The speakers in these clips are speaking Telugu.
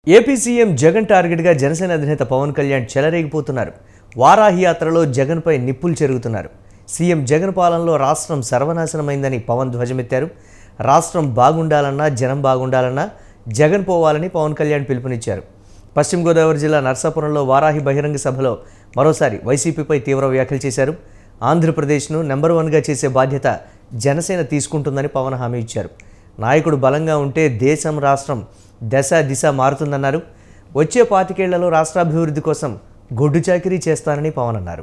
ఏపీ సీఎం జగన్ టార్గెట్గా జనసేన అధినేత పవన్ కళ్యాణ్ చెలరేగిపోతున్నారు వారాహి యాత్రలో జగన్పై నిప్పులు చెరుగుతున్నారు సీఎం జగన్ పాలనలో రాష్ట్రం సర్వనాశనమైందని పవన్ ధ్వజమెత్తారు రాష్ట్రం బాగుండాలన్నా జనం బాగుండాలన్నా జగన్ పోవాలని పవన్ కళ్యాణ్ పిలుపునిచ్చారు పశ్చిమ గోదావరి జిల్లా నర్సాపురంలో వారాహి బహిరంగ సభలో మరోసారి వైసీపీపై తీవ్ర వ్యాఖ్యలు చేశారు ఆంధ్రప్రదేశ్ను నెంబర్ వన్గా చేసే బాధ్యత జనసేన తీసుకుంటుందని పవన్ హామీ ఇచ్చారు నాయకుడు బలంగా ఉంటే దేశం రాష్ట్రం దశ దిశ మారుతుందన్నారు వచ్చే పాతికేళ్లలో రాష్ట్రాభివృద్ధి కోసం గొడ్డు చాకిరీ చేస్తానని పవన్ అన్నారు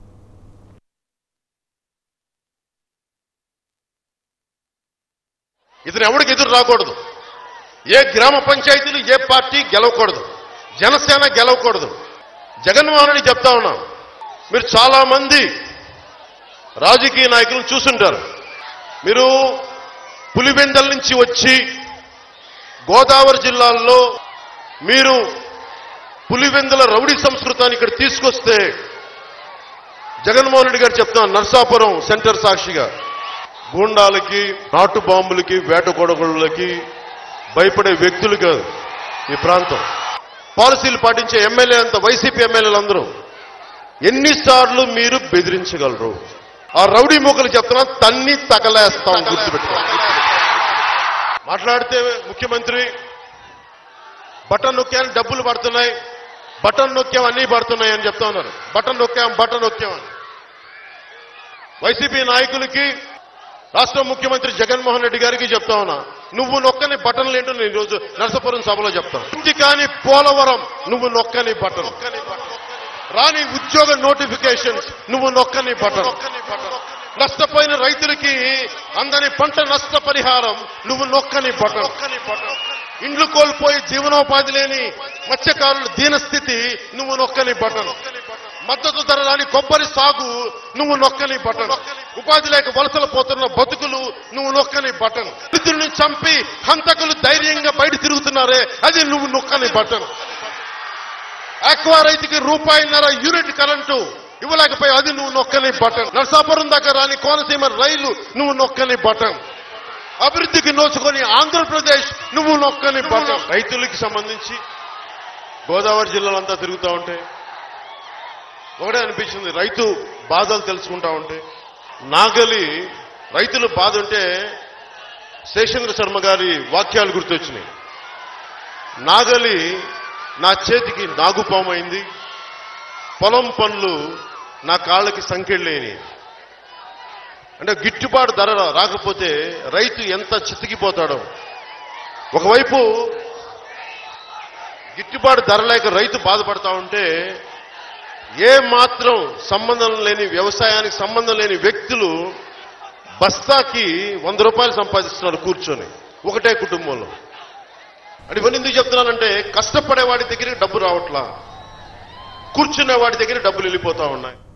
ఇతను ఎవరికి ఎదురు రాకూడదు ఏ గ్రామ పంచాయతీలు ఏ పార్టీ గెలవకూడదు జనసేన గెలవకూడదు జగన్మోహన్ రెడ్డి చెప్తా ఉన్నాం మీరు చాలా మంది రాజకీయ నాయకులను చూసుంటారు మీరు పులివెందల నుంచి వచ్చి గోదావరి జిల్లాల్లో మీరు పులివెందుల రౌడీ సంస్కృతాన్ని ఇక్కడ తీసుకొస్తే జగన్మోహన్ రెడ్డి గారు చెప్తున్నారు నర్సాపురం సెంటర్ సాక్షిగా గూండాలకి నాటు బాంబులకి వేట కొడగళ్ళకి భయపడే వ్యక్తులు కాదు ఈ ప్రాంతం పాలసీలు పాటించే ఎమ్మెల్యే అంత వైసీపీ ఎమ్మెల్యేలు అందరూ ఎన్నిసార్లు మీరు బెదిరించగలరు ఆ రౌడీ మూకలు చెప్తున్నా తన్ని తగలేస్తాం గుర్తుపెట్టుకో మాట్లాడితే ముఖ్యమంత్రి బటన్ నొక్కాను డబ్బులు పడుతున్నాయి బటన్ నొక్కాం అన్నీ పడుతున్నాయి అని చెప్తా ఉన్నారు బటన్ నొక్కాం బటన్ నొక్కాం అని వైసీపీ నాయకులకి రాష్ట్ర ముఖ్యమంత్రి జగన్మోహన్ రెడ్డి గారికి చెప్తా ఉన్నా నువ్వు నొక్కని బటన్లు ఏంటో నేను ఈరోజు నరసపురం సభలో చెప్తాను ఇంటి కాని పోలవరం నువ్వు నొక్కని బటన్ రాని ఉద్యోగ నోటిఫికేషన్స్ నువ్వు నొక్కని బటన్ నష్టపోయిన రైతులకి అందని పంట నష్ట పరిహారం నువ్వు నొక్కని బటన్ ఇండ్లు కోల్పోయి జీవనోపాధి లేని మత్స్యకారుల దీనస్థితి నువ్వు నొక్కని బటన్ మద్దతు ధర రాని కొబ్బరి సాగు నువ్వు నొక్కని బటన్ ఉపాధి లేక వలసలు పోతున్న బతుకులు నువ్వు నొక్కని బటన్ రైతుల్ని చంపి హంతకులు ధైర్యంగా బయట తిరుగుతున్నారే అది నువ్వు నొక్కని బటన్ ఆక్వా రైతుకి రూపాయిన్నర యూనిట్ కరెంటు ఇవ్వలేకపోయి అది నువ్వు నొక్కని బటన్ నర్సాపురం దగ్గర రాని కోనసీమ రైలు నువ్వు నొక్కని బటన్ అభివృద్ధికి నోచుకొని ఆంధ్రప్రదేశ్ నువ్వు నొక్కని బటన్ రైతులకి సంబంధించి గోదావరి జిల్లాలంతా తిరుగుతూ ఉంటే ఒకటే అనిపించింది రైతు బాధలు తెలుసుకుంటా ఉంటే నాగలి రైతుల బాధ ఉంటే శేషేంద్ర శర్మ గారి వాక్యాలు గుర్తొచ్చినాయి నాగలి నా చేతికి నాగుపామైంది పొలం పనులు నా కాళ్ళకి సంకెళ్ళేని అంటే గిట్టుబాటు ధర రాకపోతే రైతు ఎంత చితికిపోతాడో ఒకవైపు గిట్టుబాటు ధర లేక రైతు బాధపడతా ఉంటే ఏ మాత్రం సంబంధం లేని వ్యవసాయానికి సంబంధం లేని వ్యక్తులు బస్తాకి వంద రూపాయలు సంపాదిస్తున్నారు కూర్చొని ఒకటే కుటుంబంలో అంటే ఇవన్నీ ఎందుకు చెప్తున్నానంటే కష్టపడే వాడి దగ్గరికి డబ్బు రావట్లా కూర్చునే వాడి దగ్గర డబ్బులు వెళ్ళిపోతా ఉన్నాయి